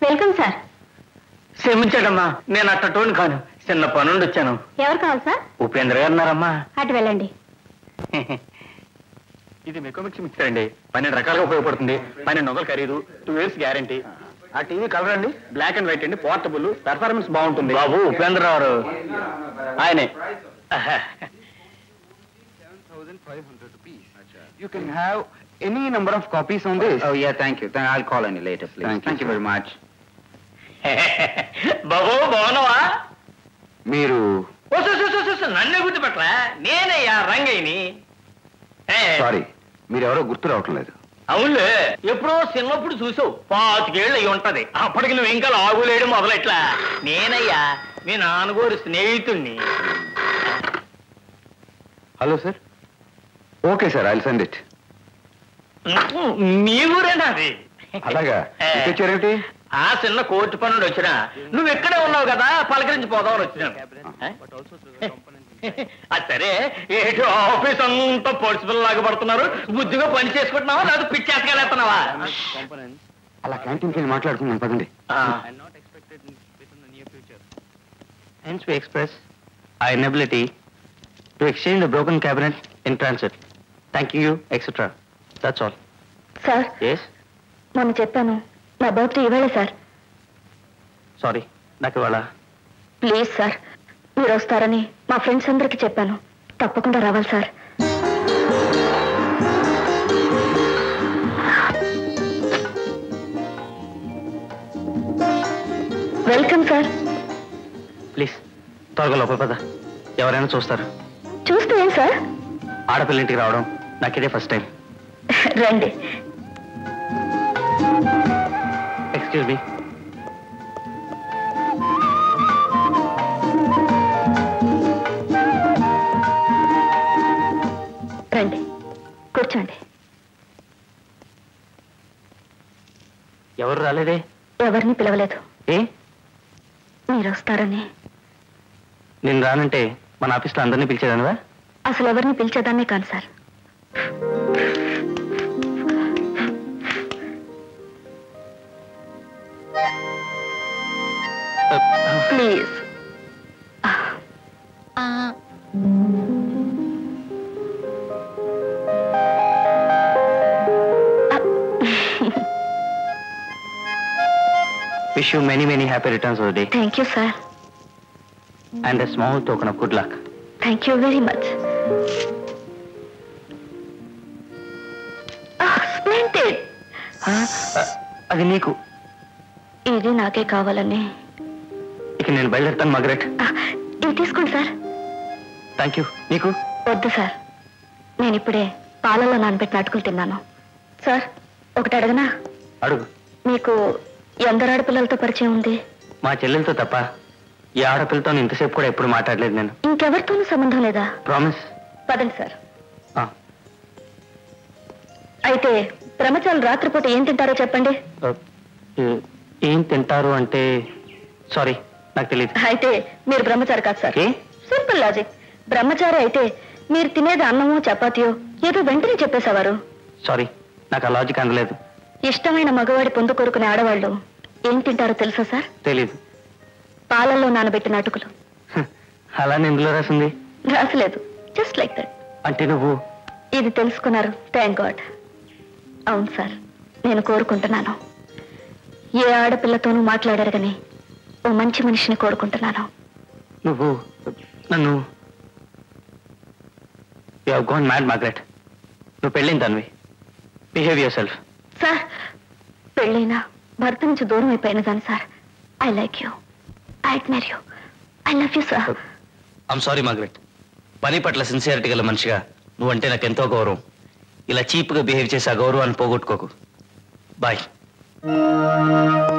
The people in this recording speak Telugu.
వెల్కమ్ సార్ క్షమించడమ్మా నేను అట్టటోని కాను చిన్న పనుండి వచ్చాను ఎవరు కావాలి సార్ ఉపేంద్ర గారు ఉన్నారమ్మా అటు వెళ్ళండి ఇది మెకోమిక్స్ మిక్సర్ అండి పన్నెండు రకాలుగా ఉపయోగపడుతుంది పన్నెండు వందలు ఖరీదు టూ ఇయర్స్ గ్యారంటీ ఆ టీవీ కలర్ అండి బ్లాక్ అండ్ వైట్ అండి పోర్టబుల్ పెర్ఫార్మెన్స్ బాగుంటుంది బాబు ఉపేంద్ర గారు ఆయనే You can have any number of copies on this. Oh, yeah, thank you. Then I'll call on you later, please. Thank you, Thank you sir. very much. బాబు బాగున్నావా మీరు ఓ సు, సు, సు, సు, సు, నన్నే గుర్తుపెట్టరా నేనయ్యా రంగయ్యని ఏ, సారీ మీరెవరో గుర్తు రావట్లేదు అవునులే ఎప్పుడో చిన్నప్పుడు చూసావు పాతికేళ్ళు అయి ఉంటది అప్పటికి నువ్వు ఇంకా లాగులేడు మొదలెట్లా నేనయ్యా మీ నాన్నగోరు స్నేహితుణ్ణి hello sir okay sir I'll send it మీ ఊరేనా అది అలాగా ఇటు వచ్చారేమిటి ఆ చిన్న కోర్టు పనుడు వచ్చినా నువ్వు ఇక్కడే ఉన్నావు కదా పలకరించి పోదామని వచ్చినాను అది సరే ఏటో ఆఫీస్ అంతా పొడిచి పిల్లలాగా పడుతున్నారు బుద్ధిగా పని చేసుకుంటున్నావా లేదా పిచ్చేతకెళ్ళేస్తున్నావా అలా క్యాంటీన్కి వెళ్ళి మాట్లాడుకుందాం పదండి Hence we express our inability to exchange the broken cabinet in transit. Thanking you, etc. That's all. Sir Yes? మొన్న చెప్పాను నా బర్త్డే ఇవాళే సార్ Sorry. నాకు ఇవాళ ప్లీజ్ సార్ మీరు వస్తారని మా ఫ్రెండ్స్ అందరికీ చెప్పాను తప్పకుండా రావాలి సార్ వెల్కమ్ సార్ ప్లీజ్ త్వరగా లోపల పద ఎవరైనా చూస్తారు చూస్తే ఏం సార్ ఆడపిల్ల ఇంటికి రావడం నాకు ఇదే ఫస్ట్ టైం రండి ఎక్స్క్యూజ్ మీ రండి కూర్చోండి ఎవరు రాలేదే ఎవరిని పిలవలేదు ఏ మీరు వస్తారని నేను రానంటే మన ఆఫీస్లో అందరినీ పిలిచేదానివా అసలు ఎవరిని పిలిచేదాన్నే కాను sir please wish you many many happy returns of day thank you sir and a small token of good luck thank you very much splendid అది నీకు ఇది నాకే కావాలని ఇక నేను బయలుదేరుతాను మగరెట్ ఆ, ఇది తీసుకోండి సార్ థ్యాంక్ యూ నీకు వద్దు సార్ నేను ఇప్పుడే పాలలో నానబెట్టిన అటుకులు తిన్నాను సార్ ఒకటి అడగనా అడుగు మీకు ఎందరు ఆడపిల్లలతో పరిచయం ఉంది మా చెల్లెలతో తప్ప ఈ ఆడపిల్లతో ఇంతసేపు కూడా ఎప్పుడు మాట్లాడలేదు నేను ఇంకెవరితోనూ సంబంధం లేదా ప్రామిస్ పదండి సార్ అయితే బ్రహ్మచారులు రాత్రిపూట ఏం తింటారో చెప్పండి ఏం తింటారు అంటే సారీ నాకు తెలియదు అయితే మీరు బ్రహ్మచారి కాదు సార్ ఏ సింపుల్ లాజిక్ బ్రహ్మచారి అయితే మీరు తినేది అన్నమో చపాతీయో ఏదో వెంటనే చెప్పేసేవారు సారీ నాకు ఆ లాజిక్ అందలేదు ఇష్టమైన మగవాడి పొందు కోరుకునే ఆడవాళ్ళు ఏం తింటారో తెలుసా సార్ తెలీదు పాలల్లో నానబెట్టిన అటుకులు హ, అలానే ఎందులో రాసింది రాసలేదు జస్ట్ లైక్ దట్ అంటే నువ్వు ఇది తెలుసుకున్నారు థ్యాంక్ గాడ్ అవును సార్ నేను కోరుకుంటున్నాను ఏ ఆడపిల్లతోనూ మాట్లాడారు కానీ ఓ మంచి మనిషిని కోరుకుంటున్నాను నువ్వు నన్ను you have gone mad Margaret నువ్వు పెళ్ళింది Tanvi behave yourself sir పెళ్ళైనా భర్త నుంచి దూరం అయిపోయిన దాన్ని sir I like you I admire you I love you sir I'm sorry Margaret పని పట్ల సిన్సియారిటీ గల మనిషిగా నువ్వంటే నాకు ఎంతో గౌరవం ఇలా చీప్గా బిహేవ్ చేసి ఆ గౌరవాన్ని పోగొట్టుకోకు బాయ్